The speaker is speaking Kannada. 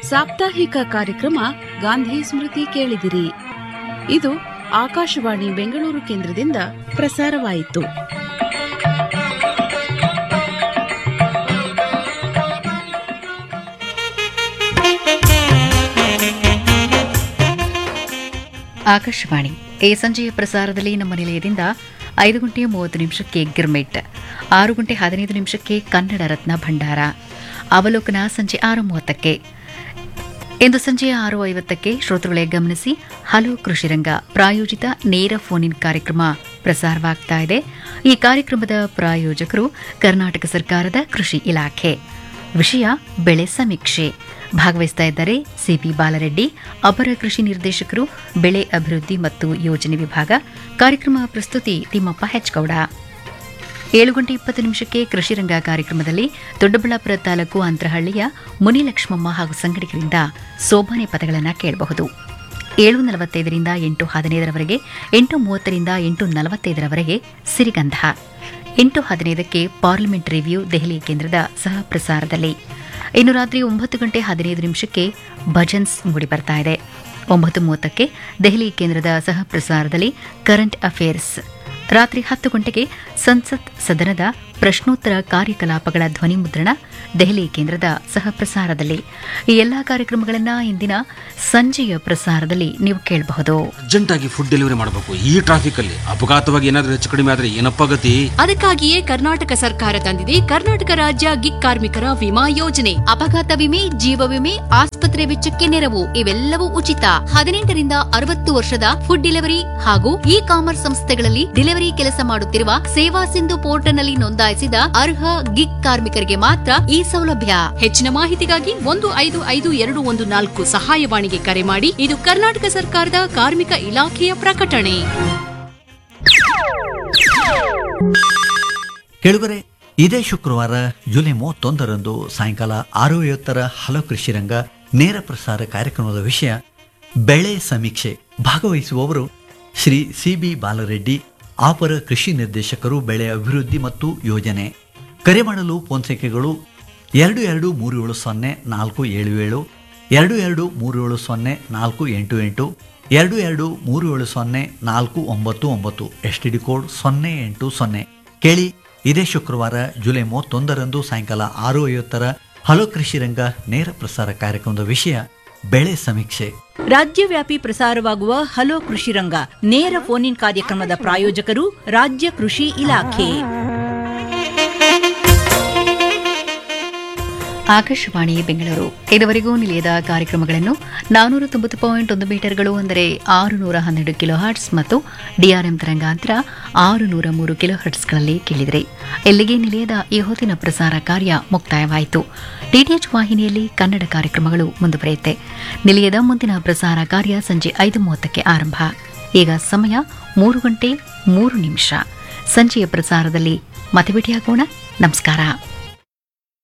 ಸಾಪ್ತಾಹಿಕ ಕಾರ್ಯಕ್ರಮ ಗಾಂಧಿ ಸ್ಮೃತಿ ಕೇಳಿದಿರಿ ಇದು ಆಕಾಶವಾಣಿ ಬೆಂಗಳೂರು ಕೇಂದ್ರದಿಂದ ಪ್ರಸಾರವಾಯಿತು ಆಕಾಶವಾಣಿ ಈ ಸಂಜೆಯ ಪ್ರಸಾರದಲ್ಲಿ ನಮ್ಮ ನಿಲಯದಿಂದ ಐದು ಗಂಟೆ ಮೂವತ್ತು ನಿಮಿಷಕ್ಕೆ ಗಿರ್ಮೆಟ್ ಆರು ಗಂಟೆ ಹದಿನೈದು ನಿಮಿಷಕ್ಕೆ ಕನ್ನಡ ರತ್ನ ಭಂಡಾರ ಅವಲೋಕನ ಸಂಜೆ ಆರು ಮೂವತ್ತಕ್ಕೆ ಇಂದು ಸಂಜೆ ಆರು ಐವತ್ತಕ್ಕೆ ಶ್ರೋತೃಗಳೇ ಗಮನಿಸಿ ಹಲೋ ಕೃಷಿರಂಗ ಪ್ರಾಯೋಜಿತ ನೇರ ಫೋನ್ ಇನ್ ಕಾರ್ಯಕ್ರಮ ಪ್ರಸಾರವಾಗ್ತಾ ಇದೆ ಈ ಕಾರ್ಯಕ್ರಮದ ಪ್ರಾಯೋಜಕರು ಕರ್ನಾಟಕ ಸರ್ಕಾರದ ಕೃಷಿ ಇಲಾಖೆ ವಿಷಯ ಬೆಳೆ ಸಮೀಕ್ಷೆ ಭಾಗವಹಿಸ್ತಾ ಇದ್ದಾರೆ ಸಿಪಿ ಬಾಲರೆಡ್ಡಿ ಅಪರ ಕೃಷಿ ನಿರ್ದೇಶಕರು ಬೆಳೆ ಅಭಿವೃದ್ಧಿ ಮತ್ತು ಯೋಜನೆ ವಿಭಾಗ ಕಾರ್ಯಕ್ರಮ ಪ್ರಸ್ತುತಿ ತಿಮ್ಮಪ್ಪ ಹೆಚ್ಗೌಡ ಏಳು ಗಂಟೆ ಇಪ್ಪತ್ತು ನಿಮಿಷಕ್ಕೆ ಕೃಷಿರಂಗ ಕಾರ್ಯಕ್ರಮದಲ್ಲಿ ದೊಡ್ಡಬಳ್ಳಾಪುರ ತಾಲೂಕು ಅಂತರಹಳ್ಳಿಯ ಮುನಿಲಕ್ಷ್ಮಮ್ಮ ಹಾಗೂ ಸಂಗಡಿಗರಿಂದ ಸೋಬಾನೆ ಪದಗಳನ್ನು ಕೇಳಬಹುದು ಏಳು ನಲವತ್ತೈದರಿಂದ ಎಂಟು ಹದಿನೈದರವರೆಗೆ ಎಂಟು ಮೂವತ್ತರಿಂದ ಎಂಟು ನಲವತ್ತೈದರವರೆಗೆ ಸಿರಿಗಂಧ ಎಂಟು ಹದಿನೈದಕ್ಕೆ ಪಾರ್ಲಿಮೆಂಟ್ ರಿವ್ಯೂ ದೆಹಲಿ ಕೇಂದ್ರದ ಸಹ ಪ್ರಸಾರದಲ್ಲಿ ಇನ್ನು ರಾತ್ರಿ ಒಂಬತ್ತು ಗಂಟೆ ಹದಿನೈದು ನಿಮಿಷಕ್ಕೆ ಭಜನ್ಸ್ ಮೂಡಿ ಬರ್ತಾ ಇದೆ ಒಂಬತ್ತು ಮೂವತ್ತಕ್ಕೆ ದೆಹಲಿ ಕೇಂದ್ರದ ಸಹ ಪ್ರಸಾರದಲ್ಲಿ ಕರೆಂಟ್ ಅಫೇರ್ಸ್ ರಾತ್ರಿ ಹತ್ತು ಗಂಟೆಗೆ ಸಂಸತ್ ಸದನದ ಪ್ರಶ್ನೋತ್ತರ ಕಾರ್ಯಕಲಾಪಗಳ ಧ್ವನಿ ಮುದ್ರಣ ದೆಹಲಿ ಕೇಂದ್ರದ ಸಹ ಪ್ರಸಾರದಲ್ಲಿ ಈ ಎಲ್ಲಾ ಕಾರ್ಯಕ್ರಮಗಳನ್ನು ಇಂದಿನ ಸಂಜೆಯ ಪ್ರಸಾರದಲ್ಲಿ ನೀವು ಕೇಳಬಹುದು ಅರ್ಜೆಂಟ್ ಆಗಿ ಫುಡ್ ಡೆಲಿವರಿ ಮಾಡಬೇಕು ಈ ಟ್ರಾಫಿಕ್ ಅಲ್ಲಿ ಅಪಘಾತವಾಗಿ ಏನಾದ್ರೂ ಹೆಚ್ಚು ಕಡಿಮೆ ಆದ್ರೆ ಏನಪ್ಪ ಗತಿ ಅದಕ್ಕಾಗಿಯೇ ಕರ್ನಾಟಕ ಸರ್ಕಾರ ತಂದಿದೆ ಕರ್ನಾಟಕ ರಾಜ್ಯ ಗಿಗ್ ಕಾರ್ಮಿಕರ ವಿಮಾ ಯೋಜನೆ ಅಪಘಾತ ವಿಮೆ ಜೀವ ವಿಮೆ ಆಸ್ಪತ್ರೆ ವೆಚ್ಚಕ್ಕೆ ನೆರವು ಇವೆಲ್ಲವೂ ಉಚಿತ ಹದಿನೆಂಟರಿಂದ ಅರವತ್ತು ವರ್ಷದ ಫುಡ್ ಡೆಲಿವರಿ ಹಾಗೂ ಇ ಕಾಮರ್ಸ್ ಸಂಸ್ಥೆಗಳಲ್ಲಿ ಡೆಲಿವರಿ ಕೆಲಸ ಮಾಡುತ್ತಿರುವ ಸೇವಾ ಸಿಂಧು ಪೋರ್ಟಲ್ನಲ್ಲಿ ನೋಂದಾಯಿಸಿದ ಅರ್ಹ ಗಿಗ್ ಕಾರ್ಮಿಕರಿಗೆ ಮಾತ್ರ ಈ ಸೌಲಭ್ಯ ಹೆಚ್ಚಿನ ಮಾಹಿತಿಗಾಗಿ ಒಂದು ಐದು ಐದು ಎರಡು ಒಂದು ನಾಲ್ಕು ಸಹಾಯವಾಣಿಗೆ ಕರೆ ಮಾಡಿ ಇದು ಕರ್ನಾಟಕ ಸರ್ಕಾರದ ಕಾರ್ಮಿಕ ಇಲಾಖೆಯ ಪ್ರಕಟಣೆ ಕೆಳಗರೆ ಇದೇ ಶುಕ್ರವಾರ ಜುಲೈ ಮೂವತ್ತೊಂದರಂದು ಸಾಯಂಕಾಲ ಆರು ಐವತ್ತರ ಹಲೋ ಕೃಷಿರಂಗ ನೇರ ಪ್ರಸಾರ ಕಾರ್ಯಕ್ರಮದ ವಿಷಯ ಬೆಳೆ ಸಮೀಕ್ಷೆ ಭಾಗವಹಿಸುವವರು ಶ್ರೀ ಸಿ ಬಿ ಬಾಲರೆಡ್ಡಿ ಅಪರ ಕೃಷಿ ನಿರ್ದೇಶಕರು ಬೆಳೆ ಅಭಿವೃದ್ಧಿ ಮತ್ತು ಯೋಜನೆ ಕರೆ ಮಾಡಲು ಫೋನ್ ಸಂಖ್ಯೆಗಳು ಎರಡು ಎರಡು ಮೂರು ಏಳು ಸೊನ್ನೆ ನಾಲ್ಕು ಏಳು ಏಳು ಎರಡು ಎರಡು ಮೂರು ಏಳು ಸೊನ್ನೆ ನಾಲ್ಕು ಎಂಟು ಎಂಟು ಎರಡು ಎರಡು ಮೂರು ಏಳು ಸೊನ್ನೆ ನಾಲ್ಕು ಒಂಬತ್ತು ಒಂಬತ್ತು ಎಸ್ ಟಿ ಡಿ ಕೋಡ್ ಸೊನ್ನೆ ಎಂಟು ಸೊನ್ನೆ ಕೇಳಿ ಇದೇ ಶುಕ್ರವಾರ ಜುಲೈ ಮೂವತ್ತೊಂದರಂದು ಸಾಯಂಕಾಲ ಆರು ಐವತ್ತರ ಹಲೋ ಕೃಷಿರಂಗ ನೇರ ಪ್ರಸಾರ ಕಾರ್ಯಕ್ರಮದ ವಿಷಯ ಬೆಳೆ ಸಮೀಕ್ಷೆ ರಾಜ್ಯವ್ಯಾಪಿ ಪ್ರಸಾರವಾಗುವ ಹಲೋ ಕೃಷಿರಂಗ ನೇರ ಫೋನ್ ಇನ್ ಕಾರ್ಯಕ್ರಮದ ಪ್ರಾಯೋಜಕರು ರಾಜ್ಯ ಕೃಷಿ ಇಲಾಖೆ ಆಕಾಶವಾಣಿ ಬೆಂಗಳೂರು ಇದುವರೆಗೂ ನಿಲಯದ ಕಾರ್ಯಕ್ರಮಗಳನ್ನು ನಾನೂರ ತೊಂಬತ್ತು ಪಾಯಿಂಟ್ ಒಂದು ಮೀಟರ್ಗಳು ಅಂದರೆ ಆರು ನೂರ ಹನ್ನೆರಡು ಕಿಲೋ ಹರ್ಟ್ಸ್ ಮತ್ತು ಡಿಆರ್ಎಂ ತರಂಗಾಂತರ ಆರು ನೂರ ಮೂರು ಕಿಲೋ ಹರ್ಟ್ಸ್ಗಳಲ್ಲಿ ಕೇಳಿದರೆ ಎಲ್ಲಿಗೆ ನಿಲಯದ ಈ ಹೊತ್ತಿನ ಪ್ರಸಾರ ಕಾರ್ಯ ಮುಕ್ತಾಯವಾಯಿತು ಡಿಟಿಎಚ್ ವಾಹಿನಿಯಲ್ಲಿ ಕನ್ನಡ ಕಾರ್ಯಕ್ರಮಗಳು ಮುಂದುವರಿಯುತ್ತೆ ನಿಲಯದ ಮುಂದಿನ ಪ್ರಸಾರ ಕಾರ್ಯ ಸಂಜೆ ಐದು ಮೂವತ್ತಕ್ಕೆ ಆರಂಭ ಈಗ ಸಮಯ ಮೂರು ಗಂಟೆ ಮೂರು ನಿಮಿಷ ಸಂಜೆಯ ಪ್ರಸಾರದಲ್ಲಿ ಮತ್ತೆ ಭೇಟಿಯಾಗೋಣ ನಮಸ್ಕಾರ